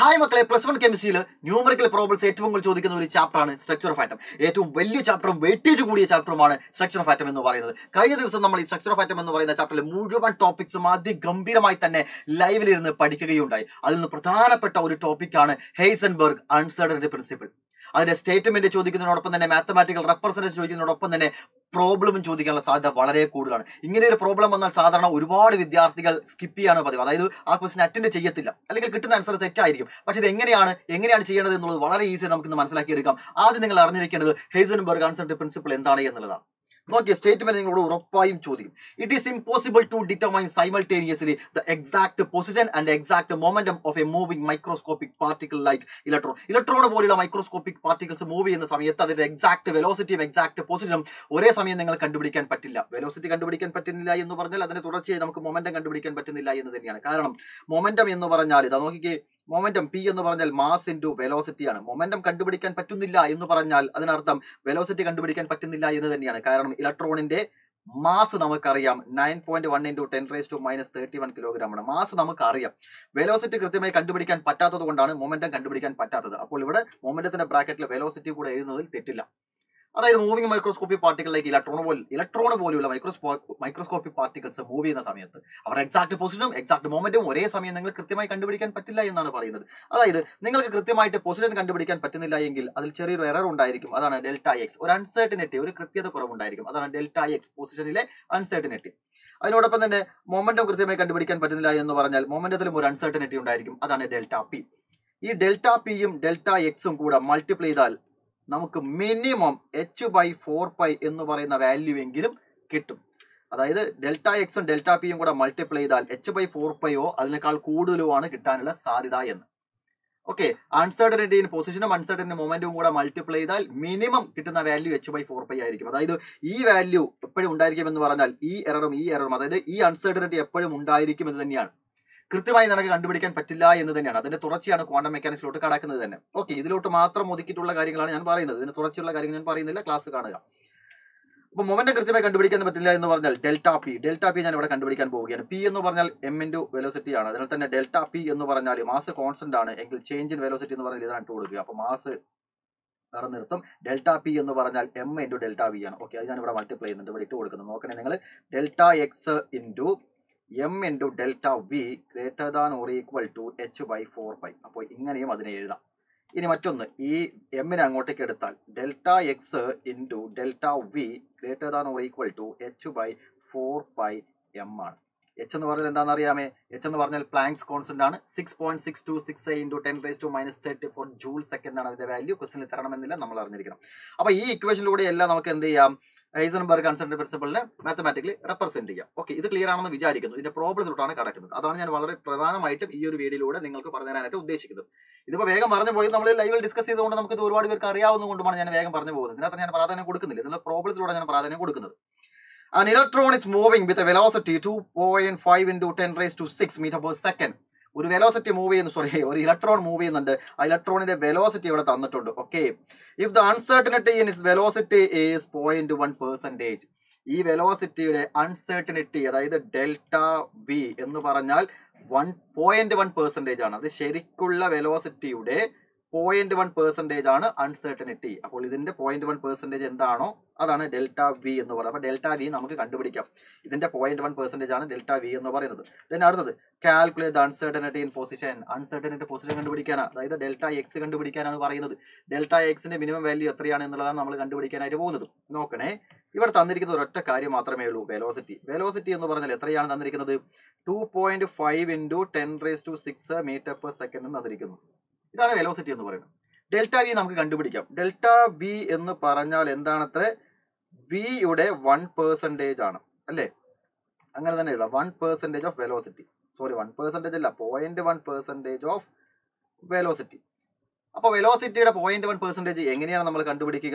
Hi മക്കളെ plus one കെമിസ്ട്രിയിൽ numerical problems ഏറ്റവും കൂടുതൽ ചോദിക്കുന്ന ഒരു ചാപ്റ്ററാണ് സ്ട്രക്ചർ ഓഫ് ആറ്റം ഏറ്റവും വലിയ ചാപ്റ്ററും വെയിറ്റേജ് കൂടിയ ചാപ്റ്ററുമാണ് സ്ട്രക്ചർ ഓഫ് ആറ്റം എന്ന് പറയുന്നത് കഴിഞ്ഞ ദിവസം നമ്മൾ ഈ സ്ട്രക്ചർ ഓഫ് ആറ്റം എന്ന് പറയുന്ന ചാപ്റ്ററിൽ മുഴുവൻ ടോപ്പിക്സും അതിഗംഭീരമായി തന്നെ ലൈവിലിരുന്ന് പഠിക്കുകയുണ്ടായി അതിൽ നിന്ന് പ്രധാനപ്പെട്ട ഒരു ടോപ്പിക്കാണ് ഹെയ്സൻബർഗ് അൺസർട്ടനിറ്റി പ്രിൻസിപ്പിൾ അതിന്റെ സ്റ്റേറ്റ്മെന്റ് ചോദിക്കുന്നതിനോടൊപ്പം തന്നെ മാത്തമാറ്റിക്കൽ റെപ്രസെന്റേഷൻ ചോദിക്കുന്നതിനോടൊപ്പം തന്നെ പ്രോബ്ലം ചോദിക്കാനുള്ള സാധ്യത വളരെ കൂടുതലാണ് ഇങ്ങനെ ഒരു പ്രോബ്ലം വന്നാൽ സാധാരണ ഒരുപാട് വിദ്യാർത്ഥികൾ സ്കിപ്പ് ചെയ്യാണ് പതിവ് അതായത് ആ ക്വസ്റ്റൻ അറ്റൻഡ് ചെയ്യത്തില്ല അല്ലെങ്കിൽ കിട്ടുന്ന ആൻസർ തെറ്റായിരിക്കും പക്ഷെ ഇത് എങ്ങനെയാണ് എങ്ങനെയാണ് ചെയ്യേണ്ടത് എന്നുള്ളത് വളരെ ഈസി നമുക്ക് ഇന്ന് മനസ്സിലാക്കിയെടുക്കാം ആദ്യം നിങ്ങൾ അറിഞ്ഞിരിക്കേണ്ടത് ഹേസൻബർഗ് ആൻസർ പ്രിൻസിപ്പിൾ എന്താണ് എന്നുള്ളതാണ് നോക്കിയ സ്റ്റേറ്റ്മെന്റ് നിങ്ങളോട് ഉറപ്പായും ചോദിക്കും it is impossible to determine simultaneously the exact position and exact momentum of a moving microscopic particle like electron electron പോലുള്ള മൈക്രോസ്കോപ്പിക് പാർട്ടിക്കിൾസ് മൂവ് ചെയ്യുന്ന സമയത്ത് അതിന്റെ എക്സാക്ട് വെലോസിറ്റിയും എക്സാക്ട് പൊസിഷനും ഒരേ സമയം നിങ്ങൾ കണ്ടുപിടിക്കാൻ പറ്റില്ല വെലോസിറ്റി കണ്ടുപിടിക്കാൻ പറ്റുന്നില്ല എന്ന് പറഞ്ഞാൽ അതിന്റെ തുടർച്ചയായി നമുക്ക് മൊമെന്റം കണ്ടുപിടിക്കാൻ പറ്റുന്നില്ല എന്ന് തന്നെയാണ് കാരണം മൊമെന്റം എന്ന് പറഞ്ഞാൽ ഇതാ നോക്കിക്കേ മൊമെന്റം പി എന്ന് പറഞ്ഞാൽ മാസ് ഇൻറ്റു വെലോസിറ്റി ആണ് മൊമെന്റം കണ്ടുപിടിക്കാൻ പറ്റുന്നില്ല എന്ന് പറഞ്ഞാൽ അതിനർത്ഥം വെലോസിറ്റി കണ്ടുപിടിക്കാൻ പറ്റുന്നില്ല എന്ന് തന്നെയാണ് കാരണം ഇലക്ട്രോണിന്റെ മാസ് നമുക്കറിയാം nine point one into ten raise to minus thirty one kilogram ആണ് മാസ് നമുക്കറിയാം വെലോസിറ്റി കൃത്യമായി കണ്ടുപിടിക്കാൻ പറ്റാത്തത് കൊണ്ടാണ് മൊമെന്റം കണ്ടുപിടിക്കാൻ പറ്റാത്തത് അപ്പോൾ ഇവിടെ മൊമെന്റത്തിന്റെ ബ്രാക്കറ്റിൽ വെലോസിറ്റി കൂടെ എഴുതുന്നതിൽ തെറ്റില്ല അതായത് മൂവിംഗ് മൈക്രോസ്കോപ്പിക് പാർട്ടിക്കിളിലേക്ക് ഇലക്ട്രോൺ പോലെ ഇലക്ട്രോൺ പോലെയുള്ള മൈക്രോസ്കോ മൈക്രോസ്കോപ്പിക് പാർട്ടിക്കിൾസ് മൂവ് ചെയ്യുന്ന സമയത്ത് അവർ എക്സാക്ട് പൊസിഷനും എക്സാക്ട് മൊമെന്റും ഒരേ സമയം നിങ്ങൾ കൃത്യമായി കണ്ടുപിടിക്കാൻ പറ്റില്ല എന്നാണ് പറയുന്നത് അതായത് നിങ്ങൾക്ക് കൃത്യമായിട്ട് പൊസിഷൻ കണ്ടുപിടിക്കാൻ പറ്റുന്നില്ല എങ്കിൽ അതിൽ ചെറിയൊരു എറർ ഉണ്ടായിരിക്കും അതാണ് ഡെൽറ്റ എക്സ് ഒരു അൺസർട്ടിനിറ്റി ഒരു കൃത്യത കുറവുണ്ടായിരിക്കും അതാണ് ഡെൽറ്റ എക്സ് പൊസിഷനിലെ അൺസർട്ടിനിറ്റി അതിനോടൊപ്പം തന്നെ മൊമെന്റം കൃത്യമായി കണ്ടുപിടിക്കാൻ പറ്റുന്നില്ല എന്ന് പറഞ്ഞാൽ മൊമെന്റത്തിലും ഒരു അൺസർട്ടിനിറ്റി ഉണ്ടായിരിക്കും അതാണ് ഡെൽറ്റ പി ഈ ഡെൽറ്റ പിയും ഡെൽറ്റ എക്സും കൂടെ മൾട്ടിപ്ലൈ ചെയ്താൽ നമുക്ക് minimum H by four pi എന്ന് പറയുന്ന വാല്യൂ എങ്കിലും കിട്ടും അതായത് ഡെൽറ്റ എക്സും ഡെൽറ്റ പിയും കൂടെ മൾട്ടിപ്ലൈ ചെയ്താൽ എച്ച് ബൈ ഫോർ പൈയോ അതിനേക്കാൾ കൂടുതലുമാണ് കിട്ടാനുള്ള സാധ്യത എന്ന് ഓക്കെ അൺസർട്ടനിറ്റിയും പൊസിഷനും അൺസർട്ടനിറ്റി മൊമെന്റും കൂടെ മൾട്ടിപ്ലൈ ചെയ്താൽ മിനിമം കിട്ടുന്ന value H by four pi ആയിരിക്കും അതായത് ഈ വാല്യൂ എപ്പോഴും ഉണ്ടായിരിക്കും എന്ന് പറഞ്ഞാൽ ഈ എററും ഈ എററും അതായത് ഈ അൺസർട്ടനിറ്റി എപ്പോഴും ഉണ്ടായിരിക്കും എന്ന് തന്നെയാണ് കൃത്യമായി നിനക്ക് കണ്ടുപിടിക്കാൻ പറ്റില്ല എന്ന് തന്നെയാണ് അതിന്റെ തുടർച്ചയാണ് ക്വാണ്ടം മെക്കാനിക്സിലോട്ട് കടക്കുന്നത് തന്നെ ഓക്കെ ഇതിലോട്ട് മാത്രം ഒതുക്കിയിട്ടുള്ള കാര്യങ്ങളാണ് ഞാൻ പറയുന്നത് ഇതിന് തുടർച്ചയുള്ള കാര്യങ്ങൾ ഞാൻ പറയുന്നില്ല ക്ലാസ് കാണുക അപ്പൊ മൊമെന്റ് കൃത്യമായി കണ്ടുപിടിക്കാൻ പറ്റില്ല എന്ന് പറഞ്ഞാൽ ഡെൽറ്റ പി ഡെൽറ്റ പി ഞാൻ ഇവിടെ കണ്ടുപിടിക്കാൻ പോവുകയാണ് പി എന്ന് പറഞ്ഞാൽ എം ഇൻറ്റു വെലോസിറ്റി ആണ് അതിനാൽ തന്നെ ഡെൽറ്റ പി എന്ന് പറഞ്ഞാൽ മാസ് കോൺസ്റ്റന്റ് ആണ് എങ്കിൽ ചേഞ്ച് ഇൻ വെലോസിറ്റി എന്ന് പറഞ്ഞാൽ ഇതാണ് ഇട്ട് കൊടുക്കുക അപ്പൊ മാസ് വേറെ നിർത്തും ഡെൽറ്റ പി എന്ന് പറഞ്ഞാൽ എം ഇൻറ്റു ഡെൽറ്റ വി ആണ് ഓക്കെ അത് ഞാൻ ഇവിടെ മൾട്ടിപ്ലൈ ചെയ്യുന്നുണ്ട് ഇവിടെ ഇട്ട് കൊടുക്കുന്നു നോക്കണേ നിങ്ങൾ delta X into M into delta V greater than or equal to H by four pi അപ്പോൾ ഇങ്ങനെയും അതിനെ എഴുതാം ഇനി മറ്റൊന്ന് ഈ എമ്മിനെ അങ്ങോട്ടേക്ക് എടുത്താൽ delta X into delta V greater than or equal to H by four pi M ആണ് എച്ച് എന്ന് പറഞ്ഞാൽ എന്താണെന്ന് അറിയാമേ എച്ച് എന്ന് പറഞ്ഞാൽ പ്ലാങ്സ് കോൺസ്റ്റന്റ് ആണ് six point six two six into ten raise to minus thirty four joule second ആണ് അതിന്റെ വാല്യൂ ക്വസ്റ്റിനിൽ തരണമെന്നില്ല നമ്മൾ അറിഞ്ഞിരിക്കണം അപ്പൊ ഈ ഇക്വേഷനിലൂടെ എല്ലാം നമുക്ക് എന്ത് ചെയ്യാം ഹൈസൻബർഗ് കൺസെൻട്രേറ്റ് പ്രിൻസിപ്പളിനെ മാത്തമാറ്റിക്കലി റെപ്രസെന്റ് ചെയ്യാം ഓക്കെ ഇത് ക്ലിയർ ആണെന്ന് വിചാരിക്കുന്നു ഇതിന്റെ പ്രോബ്ലത്തിലോട്ടാണ് കിടക്കുന്നത് അതാണ് ഞാൻ വളരെ പ്രധാനമായിട്ടും ഈ ഒരു വീഡിയോയിലൂടെ നിങ്ങൾക്ക് പറഞ്ഞു തരാനായിട്ട് ഉദ്ദേശിക്കുന്നത് ഇതിപ്പോൾ വേഗം പറഞ്ഞു പോയി നമ്മൾ ലൈവിൽ ഡിസ്കസ് ചെയ്തുകൊണ്ട് നമുക്ക് ഇത് ഒരുപാട് പേർക്ക് അറിയാവുന്നതുകൊണ്ടാണ് ഞാൻ വേഗം പറഞ്ഞു പോകുന്നത് ഇതിനകത്ത് ഞാൻ പ്രാധാന്യം കൊടുക്കുന്നില്ല ഇതിനുള്ള പ്രോബ്ലത്തിലൂടെ ഞാൻ പ്രാധാന്യം കൊടുക്കുന്നത് An electron is moving with a velocity 2.5 into 10 raised to 6 meter per second. ഒരു വെലോസിറ്റി മൂവ് ചെയ്യുന്നു സോറി ഒരു ഇലക്ട്രോൺ മൂവ് ചെയ്യുന്നുണ്ട് ആ ഇലക്ട്രോണിന്റെ വെലോസിറ്റി ഇവിടെ തന്നിട്ടുണ്ട് okay if the uncertainty in its velocity is point one percentage ഈ വെലോസിറ്റിയുടെ അൺസർട്ടനിറ്റി അതായത് ഡെൽറ്റ വി എന്ന് പറഞ്ഞാൽ വൺ പോയിന്റ് വൺ പെർസെൻറ്റേജ് ആണ് അത് ശരിക്കുള്ള വെലോസിറ്റിയുടെ പോയിന്റ് വൺ പെർസെൻറ്റേജ് ആണ് അൺസർട്ടനിറ്റി അപ്പോൾ ഇതിന്റെ പോയിന്റ് വൺ പെർസെൻറ്റേജ് എന്താണോ അതാണ് ഡെൽറ്റ വി എന്ന് പറയുന്നത് അപ്പോൾ ഡെൽറ്റ വി നമുക്ക് കണ്ടുപിടിക്കാം ഇതിന്റെ പോയിന്റ് വൺ പെർസെൻറ്റേജ് ആണ് ഡെൽറ്റ വി എന്ന് പറയുന്നത് then അടുത്തത് calculate uncertainty in position uncertainty position കണ്ടുപിടിക്കാനാണ് അതായത് ഡെൽറ്റ എക്സ് കണ്ടുപിടിക്കാനാണ് പറയുന്നത് ഡെൽറ്റ എക്സിന്റെ മിനിമം വാല്യൂ എത്രയാണ് എന്നുള്ളതാണ് നമ്മൾ കണ്ടുപിടിക്കാനായിട്ട് പോകുന്നത് നോക്കണേ ഇവിടെ തന്നിരിക്കുന്ന ഒരൊറ്റ കാര്യം മാത്രമേ ഉള്ളൂ വെലോസിറ്റി വെലോസിറ്റി എന്ന് പറഞ്ഞാൽ എത്രയാണ് തന്നിരിക്കുന്നത് two point five into ten raise to six meter per second എന്ന് തന്നിരിക്കുന്നു ഇതാണ് വെലോസിറ്റി എന്ന് പറയുന്നത് ഡെൽറ്റ വി നമുക്ക് കണ്ടുപിടിക്കാം ഡെൽറ്റ വി എന്ന് പറഞ്ഞാൽ എന്താണത്ര വിയുടെ വൺ പെർസെൻറ്റേജ് ആണ് അല്ലേ അങ്ങനെ തന്നെ എഴുതാം one percentage of velocity sorry one percentage അല്ല point one percentage of velocity അപ്പോൾ വെലോസിറ്റിയുടെ പോയിന്റ് വൺ പെർസെൻറ്റേജ് എങ്ങനെയാണ് നമ്മൾ കണ്ടുപിടിക്കുക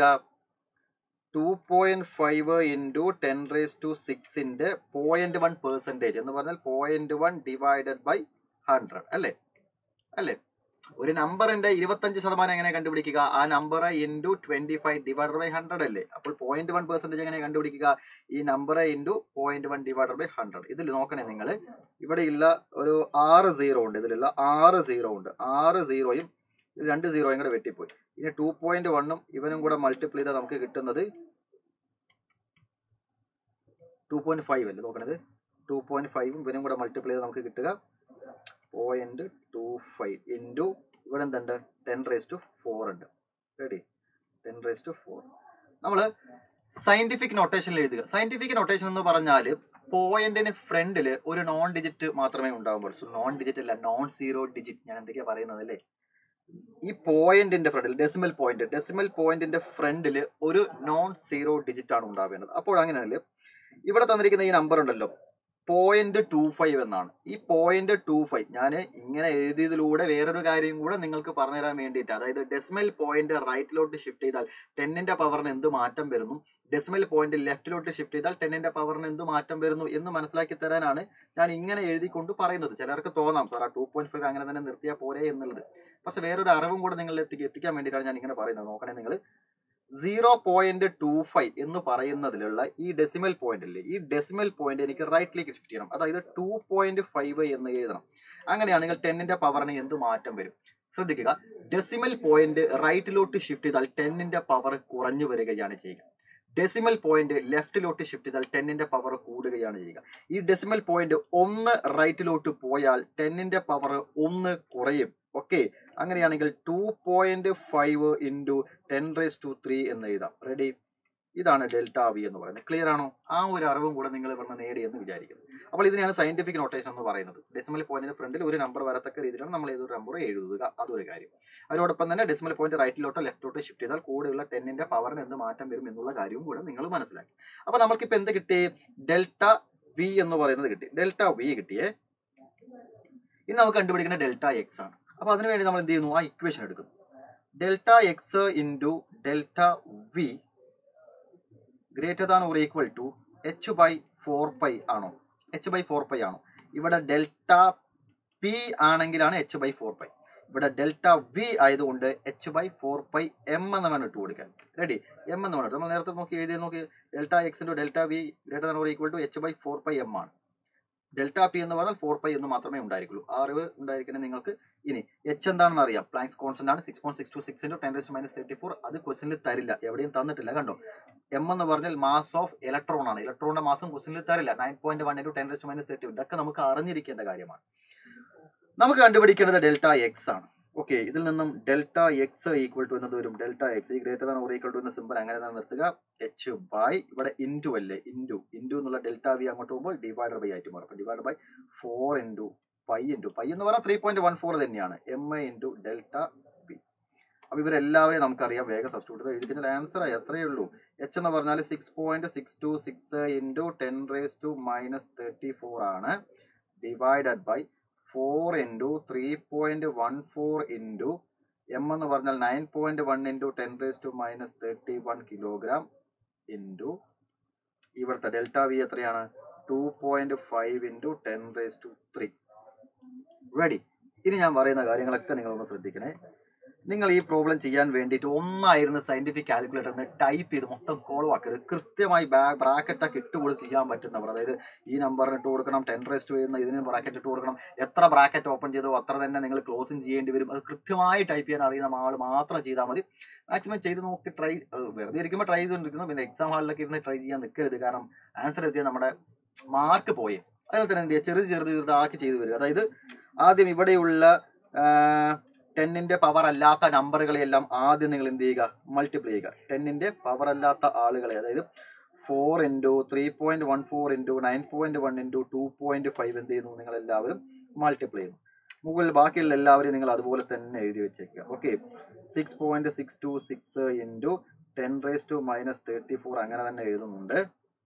two point five into ten raise to സിക്സിന്റെ പോയിന്റ് വൺ പെർസെൻറ്റേജ് എന്ന് പറഞ്ഞാൽ point one divided by hundred അല്ലേ അല്ലേ ഒരു നമ്പറിന്റെ ഇരുപത്തഞ്ച് ശതമാനം എങ്ങനെ കണ്ടുപിടിക്കുക ആ number into twenty five divided by hundred അല്ലേ അപ്പോൾ പോയിന്റ് വൺ പെർസെന്റേജ് എങ്ങനെ കണ്ടുപിടിക്കുക ഈ number into point one divided by hundred ഇതിൽ നോക്കണേ നിങ്ങൾ ഇവിടെ ഇല്ല ഒരു ആറ് സീറോ ഉണ്ട് ഇതിലുള്ള ആറ് സീറോ ഉണ്ട് ആറ് സീറോയും രണ്ട് സീറോയും കൂടെ വെട്ടിപ്പോയി ഇനി ടു പോയിന്റ് വണ്ണും ഇവനും കൂടെ മൾട്ടിപ്ലൈ ചെയ്താൽ നമുക്ക് കിട്ടുന്നത് ടു പോയിന്റ് ഫൈവ് അല്ലേ നോക്കണത് ടു പോയിന്റ് ഫൈവും ഇവനും കൂടെ മൾട്ടിപ്ലൈ ചെയ്താൽ നമുക്ക് കിട്ടുക പോയിന്റ് ടു ഫൈവ് ഇൻറ്റു ഇവിടെ എന്തുണ്ട് ടെൻ റേസ് ടു ഫോർ ഉണ്ട് ready ten raise to four നമ്മൾ സയന്റിഫിക് നൊട്ടേഷനിൽ എഴുതുക സയന്റിഫിക് നൊട്ടേഷൻ എന്ന് പറഞ്ഞാൽ പോയിന്റിന് ഫ്രണ്ടിൽ ഒരു നോൺ ഡിജിറ്റ് മാത്രമേ ഉണ്ടാവാൻ പാടുള്ളൂ നോൺ ഡിജിറ്റ് അല്ല നോൺ സീറോ ഡിജിറ്റ് ഞാൻ എന്തൊക്കെയാ പറയുന്നത് അല്ലേ ഈ പോയിന്റിന്റെ ഫ്രണ്ടിൽ ഡെസിമൽ പോയിന്റ് ഡെസിമൽ പോയിന്റിന്റെ ഫ്രണ്ടിൽ ഒരു നോൺ സീറോ ഡിജിറ്റ് ആണ് ഉണ്ടാവേണ്ടത് അപ്പോൾ അങ്ങനെയാണെങ്കിൽ ഇവിടെ തന്നിരിക്കുന്ന ഈ നമ്പർ ഉണ്ടല്ലോ പോയിന്റ് ടു ഫൈവ് എന്നാണ് ഈ പോയിന്റ് ടു ഫൈവ് ഞാൻ ഇങ്ങനെ എഴുതിയതിലൂടെ വേറൊരു കാര്യം കൂടെ നിങ്ങൾക്ക് പറഞ്ഞുതരാൻ വേണ്ടിയിട്ട് അതായത് ഡെസിമൽ പോയിന്റ് റൈറ്റിലോട്ട് ഷിഫ്റ്റ് ചെയ്താൽ ടെന്നിന്റെ പവറിന് എന്ത് മാറ്റം വരുന്നു ഡെസിമൽ പോയിന്റ് ലെഫ്റ്റിലോട്ട് ഷിഫ്റ്റ് ചെയ്താൽ ടെന്നിന്റെ പവറിന് എന്ത് മാറ്റം വരുന്നു എന്ന് മനസ്സിലാക്കി തരാനാണ് ഞാൻ ഇങ്ങനെ എഴുതിക്കൊണ്ട് പറയുന്നത് ചിലർക്ക് തോന്നാം സാർ ആ ടു പോയിന്റ് ഫൈവ് അങ്ങനെ തന്നെ നിർത്തിയാൽ പോരെ എന്നുള്ളത് പക്ഷെ വേറൊരു അറിവും കൂടെ നിങ്ങൾ എത്തിക്ക് എത്തിക്കാൻ വേണ്ടിയിട്ടാണ് ഞാൻ ഇങ്ങനെ പറയുന്നത് നോക്കണേ നിങ്ങൾ സീറോ പോയിന്റ് ടു ഫൈവ് എന്ന് പറയുന്നതിലുള്ള ഈ ഡെസിമൽ പോയിന്റ് ഇല്ലേ ഈ ഡെസിമൽ പോയിന്റ് എനിക്ക് റൈറ്റിലേക്ക് ഷിഫ്റ്റ് ചെയ്യണം അതായത് ടു പോയിന്റ് ഫൈവ് എന്ന് എഴുതണം അങ്ങനെയാണെങ്കിൽ ടെന്നിന്റെ പവറിന് എന്ത് മാറ്റം വരും ശ്രദ്ധിക്കുക ഡെസിമൽ പോയിന്റ് റൈറ്റിലോട്ട് ഷിഫ്റ്റ് ചെയ്താൽ ടെന്നിന്റെ പവർ കുറഞ്ഞു വരികയാണ് ചെയ്യുക ഡെസിമൽ പോയിന്റ് ലെഫ്റ്റിലോട്ട് ഷിഫ്റ്റ് ചെയ്താൽ ടെന്നിന്റെ പവർ കൂടുകയാണ് ചെയ്യുക ഈ ഡെസിമൽ പോയിന്റ് ഒന്ന് റൈറ്റിലോട്ട് പോയാൽ ടെന്നിന്റെ പവർ ഒന്ന് കുറയും ഓക്കെ അങ്ങനെയാണെങ്കിൽ two point five into ten raise to three എന്ന് എഴുതാം റെഡി ഇതാണ് ഡെൽറ്റ വി എന്ന് പറയുന്നത് ക്ലിയർ ആണോ ആ ഒരു അറിവും കൂടെ നിങ്ങൾ ഇവിടുന്ന് നേടിയെന്ന് വിചാരിക്കുന്നു അപ്പോൾ ഇതിനെയാണ് സയന്റിഫിക് നോട്ടേഷൻ എന്ന് പറയുന്നത് ഡെസിമൽ പോയിന്റിന് ഫ്രണ്ടിൽ ഒരു നമ്പർ വരത്തക്ക രീതിയിലാണ് നമ്മൾ ഏതൊരു നമ്പർ എഴുതുക അതൊരു കാര്യം അതിനോടൊപ്പം തന്നെ ഡെസിമൽ പോയിന്റ് റൈറ്റിലോട്ടോ ലെഫ്റ്റിലോട്ടോ ഷിഫ്റ്റ് ചെയ്താൽ കൂടെയുള്ള ടെന്നിന്റെ പവറിന് എന്ത് മാറ്റം വരും എന്നുള്ള കാര്യവും കൂടെ നിങ്ങൾ മനസ്സിലാക്കി അപ്പൊ നമുക്കിപ്പോൾ എന്ത് കിട്ടി ഡെൽറ്റ വി എന്ന് പറയുന്നത് കിട്ടി ഡെൽറ്റ വി കിട്ടിയേ ഇനി നമുക്ക് കണ്ടുപിടിക്കുന്ന ഡെൽറ്റ എക്സ് ആണ് അപ്പൊ അതിനുവേണ്ടി നമ്മൾ എന്ത് ചെയ്യുന്നു ആ ഇക്വേഷൻ എടുക്കുന്നു delta X into delta V greater than or equal to H by four pi ആണോ എച്ച് ബൈ ഫോർ പൈ ആണോ ഇവിടെ ഡെൽറ്റ പി ആണെങ്കിലാണ് എച്ച് ബൈ ഫോർ പൈ ഇവിടെ ഡെൽറ്റ വി ആയതുകൊണ്ട് H by four pi M എന്ന് വേണം ഇട്ട് കൊടുക്കാൻ റെഡി എം എന്ന് വേണം നമ്മൾ നേരത്തെ നോക്കി എഴുതി നോക്കി delta X into delta V greater than or equal to H by four pi M ആണ് ഡെൽറ്റ പി എന്ന് പറഞ്ഞാൽ ഫോർ പൈ എന്ന് മാത്രമേ ഉണ്ടായിരിക്കുള്ളൂ ആ അറിവ് ഉണ്ടായിരിക്കണം നിങ്ങൾക്ക് ഇനി എച്ച് എന്താണെന്ന് അറിയാം പ്ലാങ്സ് കോൺസ്റ്റന്റ് ആണ് six point six two six into ten raise minus thirty four അത് ക്വസ്റ്റിനിൽ തരില്ല എവിടെയും തന്നിട്ടില്ല കണ്ടോ എം എന്ന് പറഞ്ഞാൽ മാസ് ഓഫ് ഇലക്ട്രോൺ ആണ് ഇലക്ട്രോണിന്റെ മാസം ക്വസ്റ്റിനിൽ തരില്ല nine point one into ten raise minus thirty ഇതൊക്കെ നമുക്ക് അറിഞ്ഞിരിക്കേണ്ട കാര്യമാണ് നമുക്ക് കണ്ടുപിടിക്കേണ്ടത് ഡെൽറ്റ എക്സ് ആണ് ഓക്കെ ഇതിൽ നിന്നും ഡെൽറ്റ എക്സ് ഈക്വൽ ടു എന്നത് വരും ഡെൽറ്റ എക്സ് ഈ greater than or equal to എന്ന സിമ്പിൾ അങ്ങനെ തന്നെ നിർത്തുക എച്ച് ബൈ ഇവിടെ ഇൻറ്റു അല്ലേ ഇൻറ്റു ഇൻറ്റു എന്നുള്ള ഡെൽറ്റ വി അങ്ങോട്ട് പോകുമ്പോൾ ഡിവൈഡർ ബൈ ആയിട്ട് മാറും അപ്പോൾ divided by four into pi into pi എന്ന് പറഞ്ഞാൽ ത്രീ പോയിന്റ് വൺ ഫോർ തന്നെയാണ് M I into delta B അപ്പോൾ ഇവരെല്ലാവരെയും നമുക്കറിയാം വേഗം സബ്സ്റ്റിറ്റ്യൂട്ട് എഴുതി കഴിഞ്ഞാൽ ആൻസർ എത്രയേ ഉള്ളൂ എച്ച് എന്ന് പറഞ്ഞാൽ six point six two six into ten raise to minus thirty four ആണ് divided by four into three point one four into M എന്ന് പറഞ്ഞാൽ nine point one into ten raise to minus thirty one kilogram into ഇവിടുത്തെ delta V എത്രയാണ് two point five into ten raise to three ready ഇനി ഞാൻ പറയുന്ന കാര്യങ്ങളൊക്കെ നിങ്ങളൊന്ന് ശ്രദ്ധിക്കണേ നിങ്ങൾ ഈ പ്രോബ്ലം ചെയ്യാൻ വേണ്ടിയിട്ട് ഒന്നായിരുന്നു സയന്റിഫിക് കാൽക്കുലേറ്ററിന് ടൈപ്പ് ചെയ്ത് മൊത്തം കോളവാക്കരുത് കൃത്യമായി ബ്രാക്കറ്റൊക്കെ ഇട്ടുകൊടുത്ത് ചെയ്യാൻ പറ്റുന്നവർ അതായത് ഈ നമ്പറിന് ഇട്ട് കൊടുക്കണം ടെൻ റേസ്റ്റ് ചെയ്യുന്ന ഇതിന് ബ്രാക്കറ്റ് ഇട്ട് കൊടുക്കണം എത്ര ബ്രാക്കറ്റ് ഓപ്പൺ ചെയ്തോ അത്ര തന്നെ നിങ്ങൾ ക്ലോസിങ് ചെയ്യേണ്ടി വരും അത് കൃത്യമായി ടൈപ്പ് ചെയ്യാൻ അറിയുന്ന ആൾ മാത്രം ചെയ്താൽ മതി മാക്സിമം ചെയ്ത് നോക്കി ട്രൈ വെറുതെ ഇരിക്കുമ്പോൾ ട്രൈ ചെയ്തുകൊണ്ടിരിക്കുന്നു പിന്നെ എക്സാം ഹാളിലൊക്കെ ഇരുന്ന് ട്രൈ ചെയ്യാൻ നിൽക്കരുത് കാരണം ആൻസർ എത്തിയാൽ നമ്മുടെ മാർക്ക് പോയേ അതുപോലെ തന്നെ എന്ത് ചെയ്യുക ചെറുത് ചെറുത് ചെറുതാക്കി ചെയ്തു വരിക അതായത് ആദ്യം ഇവിടെയുള്ള ടെന്നിന്റെ പവർ അല്ലാത്ത നമ്പറുകളെല്ലാം ആദ്യം നിങ്ങൾ എന്ത് ചെയ്യുക മൾട്ടിപ്ലൈ ചെയ്യുക ടെന്നിന്റെ പവർ അല്ലാത്ത ആളുകളെ അതായത് four into three point one four into nine point one into two point five എന്ത് ചെയ്യുന്നു നിങ്ങൾ എല്ലാവരും മൾട്ടിപ്ലൈ ചെയ്യുന്നു മുകളിൽ ബാക്കിയുള്ള എല്ലാവരെയും നിങ്ങൾ അതുപോലെ തന്നെ എഴുതി വെച്ചേക്കുക okay six point six two six into ten raise to minus thirty four അങ്ങനെ തന്നെ എഴുതുന്നുണ്ട്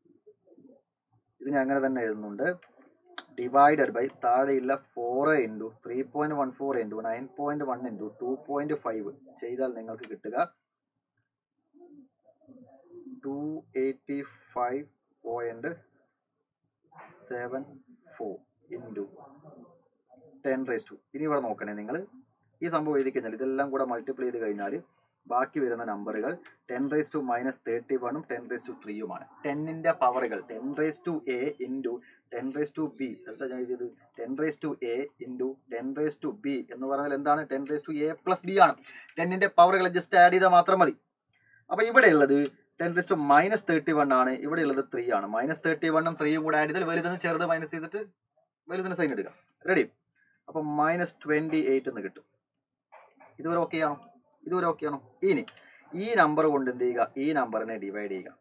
ഇതിനെ അങ്ങനെ തന്നെ എഴുതുന്നുണ്ട് ഡിവൈഡഡ് ബൈ താഴെയുള്ള four into three point one four into nine point one into two point five ചെയ്താൽ നിങ്ങൾക്ക് കിട്ടുക two eighty five point seven four into ten raise to ഇനി ഇവിടെ നോക്കണേ നിങ്ങൾ ഈ സംഭവം എഴുതി കഴിഞ്ഞാൽ ഇതെല്ലാം കൂടെ മൾട്ടിപ്ലൈ ചെയ്ത് കഴിഞ്ഞാൽ ബാക്കി വരുന്ന നമ്പറുകൾ ten raise to minus thirty വണ്ണും ടെൻ റേസ് ടു ത്രീയുമാണ് ടെന്നിന്റെ പവറുകൾ ten raise to A into ten raise to B എന്താ ഞാൻ എഴുതിയത് ten raise to A into ten raise to B എന്ന് പറഞ്ഞാൽ എന്താണ് ten raise to A plus B ആണ് ടെന്നിന്റെ പവറുകൾ ജസ്റ്റ് ആഡ് ചെയ്താൽ മാത്രം മതി അപ്പൊ ഇവിടെ ഉള്ളത് ten raise to minus thirty one ആണ് ഇവിടെ ഉള്ളത് ത്രീ ആണ് മൈനസ് തേർട്ടി വണ്ണും ത്രീയും കൂടെ ആഡ് ചെയ്താൽ വലുതെന്ന് ചെറുത് മൈനസ് ചെയ്തിട്ട് വലുതിന് സൈൻ എടുക്കാം റെഡി അപ്പൊ മൈനസ് ട്വന്റി എയ്റ്റ് എന്ന് കിട്ടും ഇതുവരെ ഓക്കെ ആണോ ഇതുവരെ ഓക്കെ ആണോ ഇനി ഈ നമ്പർ കൊണ്ട് എന്ത് ചെയ്യുക ഈ നമ്പറിനെ ഡിവൈഡ് ചെയ്യുക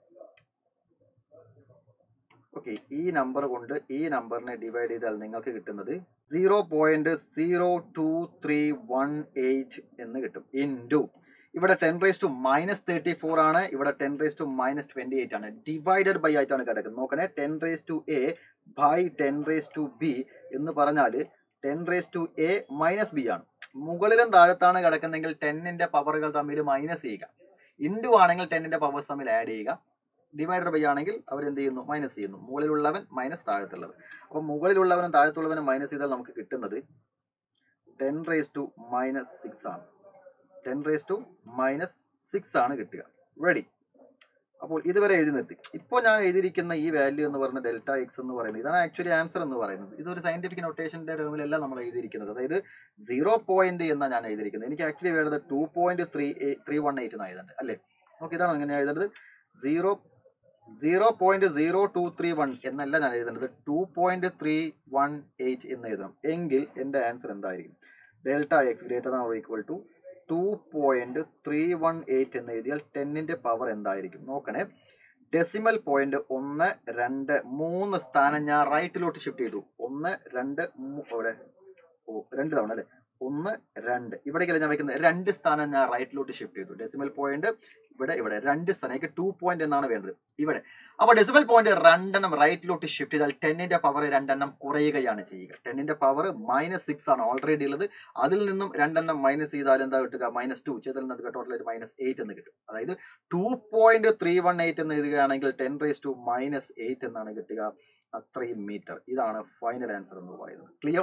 ഓക്കെ ഈ നമ്പർ കൊണ്ട് ഈ നമ്പറിനെ ഡിവൈഡ് ചെയ്താൽ നിങ്ങൾക്ക് കിട്ടുന്നത് zero point zero two three one eight എന്ന് കിട്ടും ഇൻറ്റു ഇവിടെ ten raise to minus thirty four ആണ് ഇവിടെ ten raise to minus twenty eight ആണ് ഡിവൈഡഡ് ബൈ ആയിട്ടാണ് കിടക്കുന്നത് നോക്കണേ ten raise to A by ten raise to B എന്ന് പറഞ്ഞാൽ ten raise to A minus B ആണ് മുകളിലും താഴത്താണ് കിടക്കുന്നെങ്കിൽ ടെന്നിന്റെ പവറുകൾ തമ്മിൽ മൈനസ് ചെയ്യുക ഇൻഡു ആണെങ്കിൽ ടെന്നിന്റെ പവേഴ്സ് തമ്മിൽ ആഡ് ചെയ്യുക ഡിവൈഡർ ബൈ ആണെങ്കിൽ അവർ എന്ത് ചെയ്യുന്നു മൈനസ് ചെയ്യുന്നു മുകളിലുള്ളവൻ മൈനസ് താഴത്തുള്ളവൻ അപ്പൊ മുകളിലുള്ളവനും താഴത്തുള്ളവനും മൈനസ് ചെയ്താൽ നമുക്ക് കിട്ടുന്നത് ten raise to minus six ആണ് ten raise to minus six ആണ് കിട്ടുക റെഡി അപ്പോൾ ഇതുവരെ എഴുതി നിർത്തി ഇപ്പോൾ ഞാൻ എഴുതിയിരിക്കുന്ന ഈ വാല്യൂ എന്ന് പറയുന്ന ഡെൽറ്റ എക്സ് എന്ന് പറയുന്നത് ഇതാണ് ആക്ച്വലി ആൻസർ എന്ന് പറയുന്നത് ഇതൊരു സയന്റിഫിക് നൊട്ടേഷന്റെ റൂമിലല്ല നമ്മൾ എഴുതിയിരിക്കുന്നത് അതായത് സീറോ പോയിന്റ് എന്നാണ് ഞാൻ എഴുതിയിരിക്കുന്നത് എനിക്ക് ആക്ച്വലി വേണ്ടത് two point three three one eight എന്ന് എഴുതുന്നുണ്ട് അല്ലേ ഓക്കെ ഇതാണ് ഇങ്ങനെ എഴുതേണ്ടത് zero zero point zero two three one എന്നല്ല ഞാൻ എഴുതേണ്ടത് two point three one eight എന്ന് എഴുതണം എങ്കിൽ എൻ്റെ ആൻസർ എന്തായിരിക്കും delta X greater than or equal to two point three one eight എന്ന് എഴുതിയാൽ ടെന്നിന്റെ പവർ എന്തായിരിക്കും നോക്കണേ ഡെസിമൽ പോയിന്റ് ഒന്ന് രണ്ട് മൂന്ന് സ്ഥാനം ഞാൻ റൈറ്റിലോട്ട് ഷിഫ്റ്റ് ചെയ്തു ഒന്ന് രണ്ട് മൂ- ഇവിടെ ഓ രണ്ട് തവണ അല്ലേ ഒന്ന് രണ്ട് ഇവിടേക്കല്ല ഞാൻ വെക്കുന്നത് രണ്ട് സ്ഥാനം ഞാൻ റൈറ്റിലോട്ട് ഷിഫ്റ്റ് ചെയ്തു ഡെസിമൽ പോയിന്റ് ഇവിടെ ഇവിടെ രണ്ട് സ്ഥാനം എനിക്ക് ടു പോയിന്റ് എന്നാണ് വേണ്ടത് ഇവിടെ അപ്പൊ ഡെസിമൽ പോയിന്റ് രണ്ടെണ്ണം റൈറ്റിലോട്ട് ഷിഫ്റ്റ് ചെയ്താൽ ടെന്നിന്റെ പവർ രണ്ടെണ്ണം കുറയുകയാണ് ചെയ്യുക ടെന്നിന്റെ പവർ മൈനസ് സിക്സ് ആണ് ഓൾറെഡി ഉള്ളത് അതിൽ നിന്നും രണ്ടെണ്ണം മൈനസ് ചെയ്താൽ എന്താ കിട്ടുക മൈനസ് ടു ചെയ്താൽ എന്താ കിട്ടുക ടോട്ടൽ മൈനസ് എയ്റ്റ് എന്ന് കിട്ടും അതായത് two point three one eight എന്ന് എഴുതുകയാണെങ്കിൽ ten raise to minus eight എന്നാണ് കിട്ടുക അത്രയും മീറ്റർ ഇതാണ് ഫൈനൽ ആൻസർ എന്ന് പറയുന്നത് ക്ലിയർ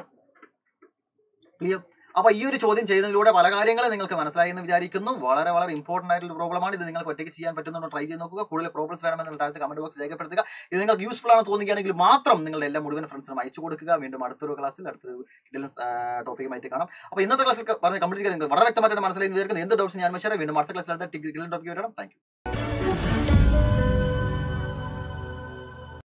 ക്ലിയർ അപ്പൊ ഈ ഒരു ചോദ്യം ചെയ്യുന്നതിലൂടെ പല കാര്യങ്ങളും നിങ്ങൾക്ക് മനസ്സിലായി എന്ന് വിചാരിക്കുന്നു വളരെ വളരെ ഇമ്പോർട്ടന്റ് ആയിട്ടുള്ള പ്രോബ്ലമാണ് ഇത് നിങ്ങൾക്ക് ഒറ്റയ്ക്ക് ചെയ്യാൻ പറ്റുന്നുണ്ടോ ട്രൈ ചെയ്ത് നോക്കുക കൂടുതൽ പ്രോബ്ലംസ് വേണമെന്ന് താഴത്തെ കമന്റ് ബോക്സ് രേഖപ്പെടുത്തുക ഇത് നിങ്ങൾക്ക് യൂസ്ഫുൾ ആണ് തോന്നുകയാണെങ്കിൽ മാത്രം നിങ്ങളുടെ എല്ലാ മുഴുവൻ ഫ്രണ്ട്സിനും അയച്ചു കൊടുക്കുക വീണ്ടും അടുത്തൊരു ക്ലാസ്സിൽ അടുത്തൊരു ടോപ്പിക്കുമായിട്ട് കാണാം അപ്പൊ ഇന്നത്തെ ക്ലാസ്സിൽ പറഞ്ഞ കംപ്ലീറ്റ് നിങ്ങൾ വളരെ വ്യക്തമായിട്ട് മനസ്സിലായി വിചാരിക്കുന്നത് എന്ത് ഡൗട്ട്സ് ഞാൻ മെഷർ വീണ്ടും അടുത്ത ക്ലാസ്സിൽ അടുത്ത ടോപ്പിക്ക് വരണം താങ്ക്